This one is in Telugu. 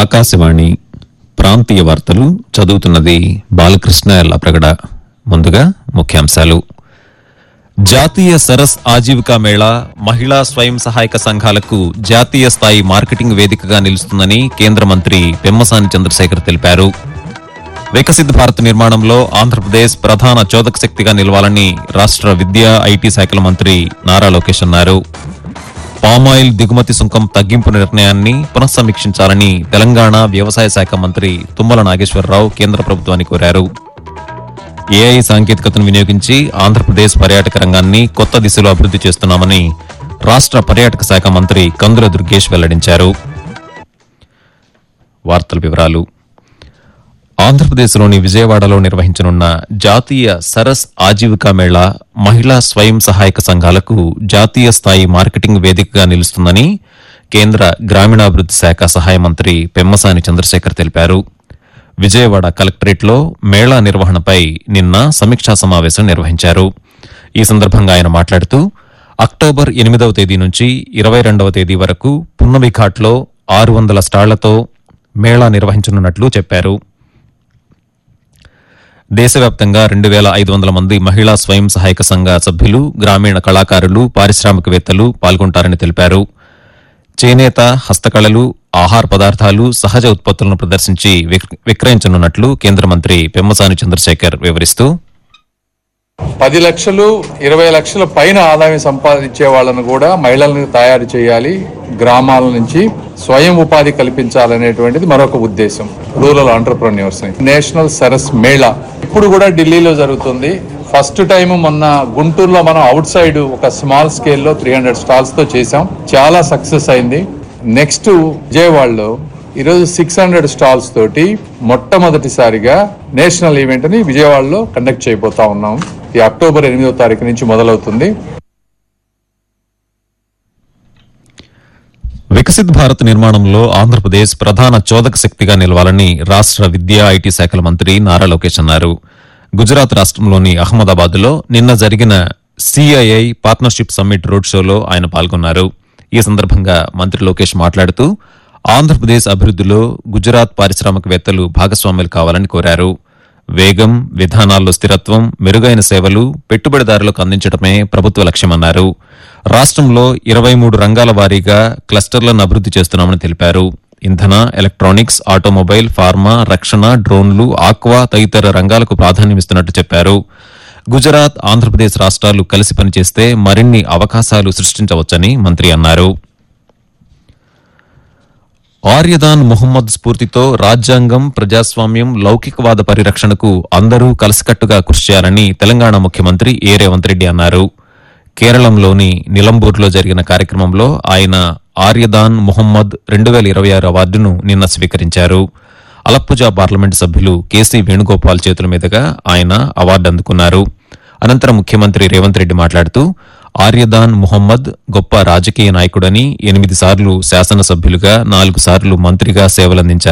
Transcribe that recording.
ఆకాశవాణి ప్రాంతీయ వార్తలు చదువుతున్నది బాలకృష్ణ ఎల్లప్రగడ ముందుగా ముఖ్యాంశాలు జాతీయ సరస్ ఆజీవికా మేళా మహిళా స్వయం సహాయక సంఘాలకు జాతీయ స్థాయి మార్కెటింగ్ వేదికగా నిలుస్తుందని కేంద్ర మంత్రి పెమ్మసాని చంద్రశేఖర్ తెలిపారు వికసిత్ భారత్ నిర్మాణంలో ఆంధ్రప్రదేశ్ ప్రధాన చోదక శక్తిగా నిలవాలని రాష్ట్ర విద్యా ఐటీ శాఖల మంత్రి నారా లోకేష్ అన్నారు పామాయిల్ దిగుమతి సుంకం తగ్గింపు నిర్ణయాన్ని పునఃసమీక్షించాలని తెలంగాణ వ్యవసాయ శాఖ మంత్రి తుమ్మల నాగేశ్వరరావు కేంద్ర ప్రభుత్వాన్ని కోరారు ఏఐ సాంకేతికతను వినియోగించి ఆంధ్రప్రదేశ్ పర్యాటక రంగాన్ని కొత్త దిశలో అభివృద్ధి చేస్తున్నామని రాష్ట్ర పర్యాటక శాఖ మంత్రి కందుల దుర్గేష్ వెల్లడించారు వార్తల వివరాలు ఆంధ్రప్రదేశ్లోని విజయవాడలో నిర్వహించనున్న జాతీయ సరస్ ఆజీవికా మేళా మహిళా స్వయం సహాయక సంఘాలకు జాతీయ స్థాయి మార్కెటింగ్ వేదికగా నిలుస్తుందని కేంద్ర గ్రామీణాభివృద్ది శాఖ సహాయ మంత్రి పెమ్మసాని చంద్రశేఖర్ తెలిపారు విజయవాడ కలెక్టరేట్లో మేళా నిర్వహణపై నిన్న సమీక్షా సమావేశం నిర్వహించారు ఈ సందర్భంగా ఆయన మాట్లాడుతూ అక్టోబర్ ఎనిమిదవ తేదీ నుంచి ఇరవై రెండవ తేదీ వరకు పున్నమి ఘాట్లో ఆరు వందల స్టాళ్లతో మేళా నిర్వహించనున్నట్లు చెప్పారు దేశవ్యాప్తంగా రెండు వేల ఐదు వందల మంది మహిళా స్వయం సహాయక సంఘ సభ్యులు గ్రామీణ కళాకారులు పారిశ్రామికవేత్తలు పాల్గొంటారని తెలిపారు చేనేత హస్తకళలు ఆహార పదార్థాలు సహజ ఉత్పత్తులను ప్రదర్శించి విక్- విక్రయించనున్నట్లు కేంద్ర మంత్రి పెమ్మసాని చంద్రశేఖర్ వివరిస్తూ పది లక్షలు ఇరవై లక్షల పైన ఆదాయం సంపాదించే వాళ్ళను కూడా మహిళలను తయారు చేయాలి గ్రామాల నుంచి స్వయం ఉపాధి కల్పించాలనేటువంటిది మరొక ఉద్దేశం rural entrepreneurs national Saras Mela ఇప్పుడు కూడా ఢిల్లీలో జరుగుతుంది ఫస్ట్ టైం మొన్న గుంటూరులో మనం అవుట్ సైడ్ ఒక స్మాల్ స్కేల్లో త్రీ హండ్రెడ్ స్టాల్స్ తో చేసాం చాలా సక్సెస్ అయింది నెక్స్ట్ విజయవాడలో ఈరోజు సిక్స్ హండ్రెడ్ స్టాల్స్ తోటి మొట్టమొదటిసారిగా నేషనల్ ఈవెంట్ ని విజయవాడలో కండక్ట్ చేయబోతా ఉన్నాం ఈ అక్టోబర్ ఎనిమిదో తారీఖు నుంచి మొదలవుతుంది వికసిత్ భారత్ నిర్మాణంలో ఆంధ్రప్రదేశ్ ప్రధాన చోదక శక్తిగా నిలవాలని రాష్ట్ర విద్యా ఐటీ శాఖల మంత్రి నారా లోకేష్ అన్నారు గుజరాత్ రాష్ట్రంలోని అహ్మదాబాద్ లో నిన్న జరిగిన సిఐఐ పార్ట్నర్షిప్ సమ్మిట్ రోడ్ షోలో ఆయన పాల్గొన్నారు ఈ సందర్భంగా మంత్రి లోకేష్ మాట్లాడుతూ ఆంధ్రప్రదేశ్ అభివృద్దిలో గుజరాత్ పారిశ్రామికవేత్తలు భాగస్వాములు కావాలని కోరారు వేగం విధానాల్లో స్థిరత్వం మెరుగైన సేవలు పెట్టుబడిదారులకు అందించడమే ప్రభుత్వ లక్ష్యమన్నారు రాష్ట్రంలో ఇరవై మూడు రంగాల వారీగా క్లస్టర్లను అభివృద్ది చేస్తున్నామని తెలిపారు ఇంధన ఎలక్ట్రానిక్స్ ఆటోమొబైల్ ఫార్మా రక్షణ డ్రోన్లు ఆక్వా తదితర రంగాలకు ప్రాధాన్యమిస్తున్నట్టు చెప్పారు గుజరాత్ ఆంధ్రప్రదేశ్ రాష్ట్రాలు కలిసి పనిచేస్తే మరిన్ని అవకాశాలు సృష్టించవచ్చని మంత్రి అన్నారు ఆర్యదాన్ మొహమ్మద్ స్ఫూర్తితో రాజ్యాంగం ప్రజాస్వామ్యం లౌకికవాద పరిరక్షణకు అందరూ కలిసికట్టుగా కృషి చేయాలని తెలంగాణ ముఖ్యమంత్రి ఏ రేవంత్ రెడ్డి అన్నారు కేరళంలోని నిలంబూర్లో జరిగిన కార్యక్రమంలో ఆయన ఆర్యదాన్ మొహమ్మద్ రెండు వేల ఇరవై ఆరు అవార్డును నిన్న స్వీకరించారు అలప్పుజా పార్లమెంటు సభ్యులు కేసీ వేణుగోపాల్ చేతుల మీదుగా ఆయన అవార్డు అందుకున్నారు అనంతరం ముఖ్యమంత్రి రేవంత్ రెడ్డి మాట్లాడుతూ ఆర్యదాన్ ముహమ్మద్ గొప్ప రాజకీయ నాయకుడని ఎనిమిది సార్లు శాసనసభ్యులుగా నాలుగు సార్లు మంత్రిగా సేవలందించారు